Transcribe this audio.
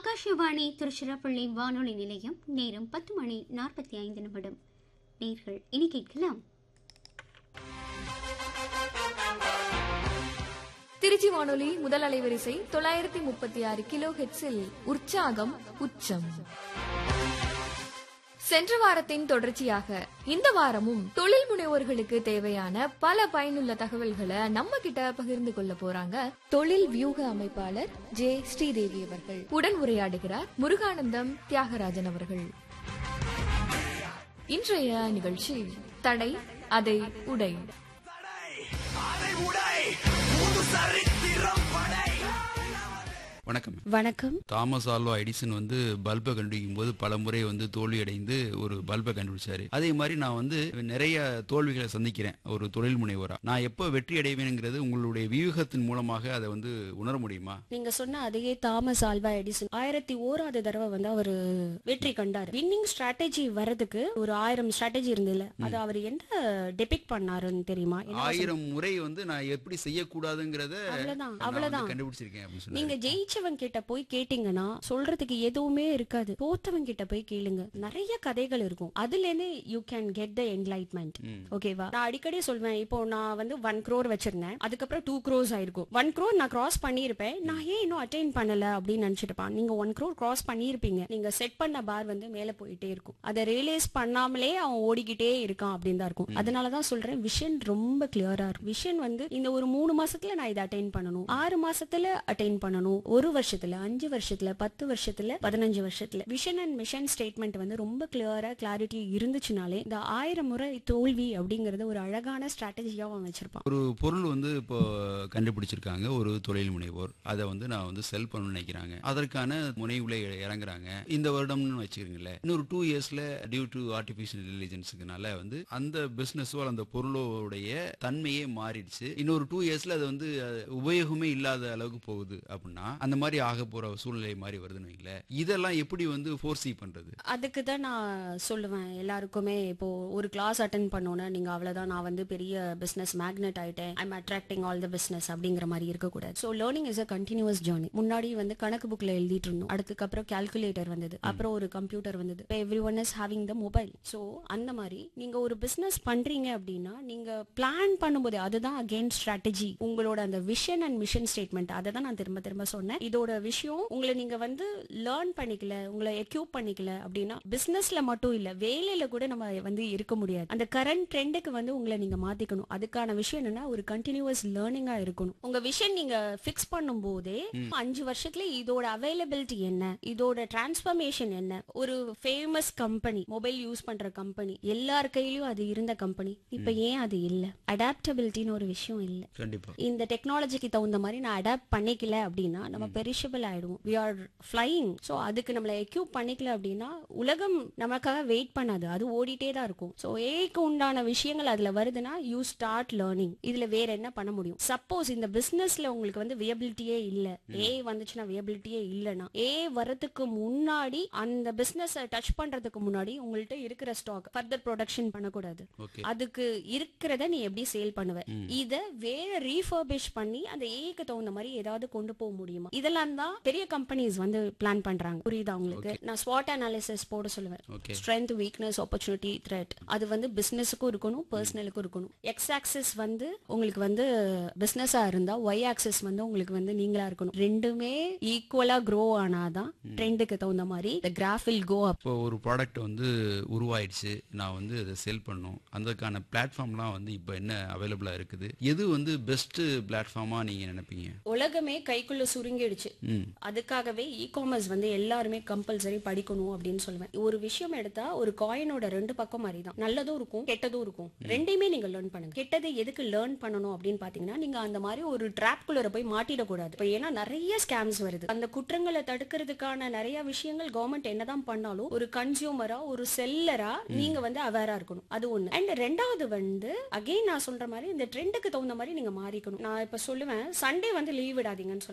ஆகாஷவாணி திருச்சிராப்பள்ளி வானொலி நிலையம் நேரம் பத்து மணி நாற்பத்தி ஐந்து நிமிடம் நேர்கள் இனி கேட்கலாம் திருச்சி வானொலி முதல் அலைவரிசை தொள்ளாயிரத்தி முப்பத்தி ஆறு கிலோ ஹெட்ஸில் உற்சாகம் உச்சம் சென்ற வாரத்தின் தொடர்ச்சியாக இந்த வாரமும் தொழில் முனைவோர்களுக்கு தேவையான பல பயனுள்ள தகவல்களை நம்ம கிட்ட பகிர்ந்து கொள்ள போறாங்க தொழில் வியூக அமைப்பாளர் ஜே ஸ்ரீதேவி அவர்கள் உடன் உரையாடுகிறார் முருகானந்தம் தியாகராஜன் அவர்கள் இன்றைய நிகழ்ச்சி தடை அதை உடை வணக்கம் வணக்கம் தாமஸ் ஆல்வா எடிசன் வந்து பல்பை கண்டுபிடிக்கும் போது பல முறை வந்து தோல்வி அடைந்து ஒரு பல்பை கண்டுபிடிச்சாரு அதே மாதிரி நான் வந்து நிறைய தோல்விகளை சந்திக்கிறேன் ஒரு தொழில் முனைவரா நான் எப்போ வெற்றி அடைவேனுங்கிறது உங்களுடைய வியூகத்தின் மூலமாக அதை வந்து உணர முடியுமா நீங்க சொன்ன அதே தாமஸ் ஆல்வா எடிசன் ஆயிரத்தி ஓராவது தடவை வந்து அவரு வெற்றி கண்டாரு வின்னிங் ஸ்ட்ராட்டஜி வர்றதுக்கு ஒரு ஆயிரம் ஸ்ட்ராட்டஜி இருந்ததுல அது அவர் என்ன டெபிக் பண்ணாருன்னு தெரியுமா என்ன ஆயிரம் முறை வந்து நான் எப்படி செய்யக்கூடாதுங்கிறத அவ்வளவுதான், நான் வந்து அவ்வளவுதான். கண்டுபிடிச்சிருக்கேன் அப்படின்னு சொன்னாரு நீங்க ஜெயிச்சவன் கிட்ட போய் கேட்டீங்கன்னா சொல்றதுக்கு எதுவுமே இருக்காது தோத்தவன் கிட்ட போய் கேளுங்க நிறைய கதைகள் இருக்கும் அதுல இருந்து you can get the enlightenment ஓகேவா நான் அடிக்கடி சொல்வேன் இப்போ நான் வந்து ஒன் க்ரோர் வச்சிருந்தேன் அதுக்கப்புறம் டூ க்ரோஸ் ஆயிருக்கும் ஒன் க்ரோர் நான் கிராஸ் பண்ணியிருப்பேன் நான் ஏன் இன்னும் அட்டைன் பண்ணல அப்படின்னு நினைச்சிருப்பான் நீங்க ஒன் க்ரோர் கிராஸ் பண்ணியிருப்பீங்க நீங்க செட் பண்ண பார் வந்து மேல போயிட்டே இருக்கும் அதை ரியலைஸ் பண்ணாமலே அவன் ஓடிக்கிட்டே இருக்கான் அப்படின்னு தான் இருக்கும் அதனாலதான் சொல்றேன் விஷன் ரொம்ப கிளியரா இருக்கும் விஷன் வந்து இந்த ஒரு மூணு மாசத்துல நான் இதை அட்டைன் பண்ணணும் ஆறு மாசத்துல அட்டைன் பண்ணணும் ஒரு வருஷத்துல அஞ்சு வருஷத்துல பத்து வருஷத்துல பதினஞ்சு வருஷத்துல விஷன் அண்ட் மிஷன் ஸ்டேட்மெண்ட் வந்து ரொம்ப கிளியரா கிளாரிட்டி இருந்துச்சுனாலே இந்த ஆயிரம் முறை தோல்வி அப்படிங்கறது ஒரு அழகான ஸ்ட்ராட்டஜியா அவன் வச்சிருப்பான் ஒரு பொருள் வந்து இப்போ கண்டுபிடிச்சிருக்காங்க ஒரு தொழில் முனைவோர் அதை வந்து நான் வந்து செல் பண்ணணும்னு நினைக்கிறாங்க அதற்கான முனைவுல இ- இறங்குறாங்க இந்த வருடம்னு வச்சுக்கிறீங்களேன் இன்னொரு டூ இயர்ஸ்ல டியூ டு ஆர்டிபிஷியல் இன்டெலிஜென்ஸுக்குனால வந்து அந்த பிசினஸோ அந்த பொருளோடைய தன்மையே மாறிடுச்சு இன்னொரு டூ இயர்ஸ்ல அது வந்து அஹ், உபயோகமே இல்லாத அளவுக்கு போகுது அப்படின்னா அந்த மாதிரி ஆக போற சூழ்நிலை மாதிரி வருதுன்னு வைங்களேன் இதெல்லாம் எப்படி வந்து ஃபோர்சி பண்றது அதுக்கு தான் நான் சொல்லுவேன் எல்லாருக்குமே இப்போ ஒரு கிளாஸ் அட்டன் பண்ணோன்னா நீங்க அவ்வளவுதான் நான் வந்து பெரிய பிசினஸ் மேக்னெட் ஆயிட்டேன் I'm attracting all the business அப்படிங்கிற மாதிரி இருக்கக்கூடாது so learning is a continuous journey முன்னாடி வந்து கணக்கு புக்ல எழுதிட்டு இருந்தோம் அதுக்கப்புறம் கால்குலேட்டர் வந்தது அப்புறம் ஒரு கம்ப்யூட்டர் வந்தது இப்போ every one is having the mobile so அந்த மாதிரி நீங்க ஒரு பிசினஸ் பண்றீங்க அப்படின்னா நீங்க பிளான் பண்ணும்போது அதுதான் அகெயின் ஸ்ட்ராட்டஜி உங்களோட அந்த விஷன் அண்ட் மிஷன் ஸ்டேட்மெண்ட் அதை தான் நான் திரும்ப திரும்ப சொன்னேன் இதோட விஷயம் உங்களை நீங்க வந்து லேர்ன் பண்ணிக்கல உங்களை எக்யூப் பண்ணிக்கல அப்படின்னா பிசினஸ்ல மட்டும் இல்ல வேலையில கூட நம்ம வந்து இருக்க முடியாது அந்த கரண்ட் ட்ரெண்டுக்கு வந்து உங்களை நீங்க மாத்திக்கணும் அதுக்கான விஷயம் என்னன்னா ஒரு கண்டினியூஸ் லேர்னிங்கா இருக்கணும் உங்க விஷன் நீங்க ஃபிக்ஸ் பண்ணும் போதே அஞ்சு வருஷத்துல இதோட அவைலபிலிட்டி என்ன இதோட டிரான்ஸ்ஃபர்மேஷன் என்ன ஒரு ஃபேமஸ் கம்பெனி மொபைல் யூஸ் பண்ற கம்பெனி எல்லார் கையிலயும் அது இருந்த கம்பெனி இப்ப ஏன் அது இல்ல அடாப்டபிலிட்டின்னு ஒரு விஷயம் இல்ல கண்டிப்பா இந்த டெக்னாலஜிக்கு தகுந்த மாதிரி நான் அடாப்ட் பண்ணிக்கல அப்படின்னா நம்ம பெரிஷபிள் ஆயிடுவோம் வி ஆர் ஃப்ளையிங் ஸோ அதுக்கு நம்மளை எக்யூப் பண்ணிக்கல அப்படின்னா உலகம் நமக்காக வெயிட் பண்ணாது அது ஓடிட்டே தான் இருக்கும் ஸோ ஏக்கு உண்டான விஷயங்கள் அதுல வருதுன்னா யூ ஸ்டார்ட் லேர்னிங் இதுல வேற என்ன பண்ண முடியும் சப்போஸ் இந்த பிசினஸ்ல உங்களுக்கு வந்து வியபிலிட்டியே இல்ல ஏ வந்துச்சுன்னா வியபிலிட்டியே இல்லைன்னா ஏ வரதுக்கு முன்னாடி அந்த பிசினஸ் டச் பண்றதுக்கு முன்னாடி உங்கள்ட்ட இருக்கிற ஸ்டாக் ஃபர்தர் ப்ரொடக்ஷன் பண்ணக்கூடாது ஓகே அதுக்கு இருக்கிறத நீ எப்படி சேல் பண்ணுவ இத வேற ரீஃபர்பிஷ் பண்ணி அந்த ஏக்கு தகுந்த மாதிரி ஏதாவது கொண்டு போக முடியுமா இதெல்லாம் தான் பெரிய கம்பெனிஸ் வந்து பிளான் பண்றாங்க புரியுதா உங்களுக்கு நான் ஸ்வாட் அனாலிசிஸ் போட சொல்லுவேன் okay strength weakness opportunity threat அது வந்து பிசினஸுக்கும் இருக்கணும் பர்சனலுக்கும் இருக்கணும் எக்ஸ் ஆக்சிஸ் வந்து உங்களுக்கு வந்து பிசினஸா இருந்தா ஒய் ஆக்சிஸ் வந்து உங்களுக்கு வந்து நீங்களா இருக்கணும் ரெண்டுமே ஈக்குவலா க்ரோ ஆனாதான் ட்ரெண்டுக்கு தகுந்த மாதிரி the graph will go up இப்போ ஒரு ப்ராடக்ட் வந்து உருவாயிடுச்சு நான் வந்து அதை செல் பண்ணும் அதுக்கான பிளாட்ஃபார்ம்லாம் வந்து இப்போ என்ன அவைலபிளாக இருக்குது எது வந்து பெஸ்ட் பிளாட்ஃபார்மாக நீங்கள் நினைப்பீங்க உலகமே கைக்குள்ள சுருங்கிடுச்சு ம் அதுக்காகவே இ காமர்ஸ் வந்து எல்லாருமே கம்பல்சரி படிக்கணும் அப்படின்னு சொல்லுவேன் ஒரு விஷயம் எடுத்தா ஒரு காயினோட ரெண்டு பக்கம் மாதிரி தான் நல்லதும் இருக்கும் கெட்டதும் இருக்கும் ரெண்டையுமே நீங்க லேர்ன் பண்ணுங்க கெட்டதை எதுக்கு லேர்ன் பண்ணணும் அப்படின்னு பாத்தீங்கன்னா நீங்க அந்த மாதிரி ஒரு ட்ராப் குள்ளர போய் மாட்டிடக்கூடாது இப்போ ஏன்னா நிறைய ஸ்கேம்ஸ் வருது அந்த குற்றங்களை தடுக்கிறதுக்கான நிறைய விஷயங்கள் கவர்மெண்ட் என்னதான் பண்ணாலும் ஒரு கன்சியூமரா ஒரு செல்லரா நீங்க வந்து அவேரா இருக்கணும் அது ஒண்ணு அண்ட் ரெண்டாவது வந்து அகைன் நான் சொல்ற மாதிரி இந்த ட்ரெண்டுக்கு தகுந்த மாதிரி நீங்க மாறிக்கணும் நான் இப்ப சொல்லுவேன் சண்டே வந்து லீவ் விடாதீங்கன்னு சொல்லுவேன்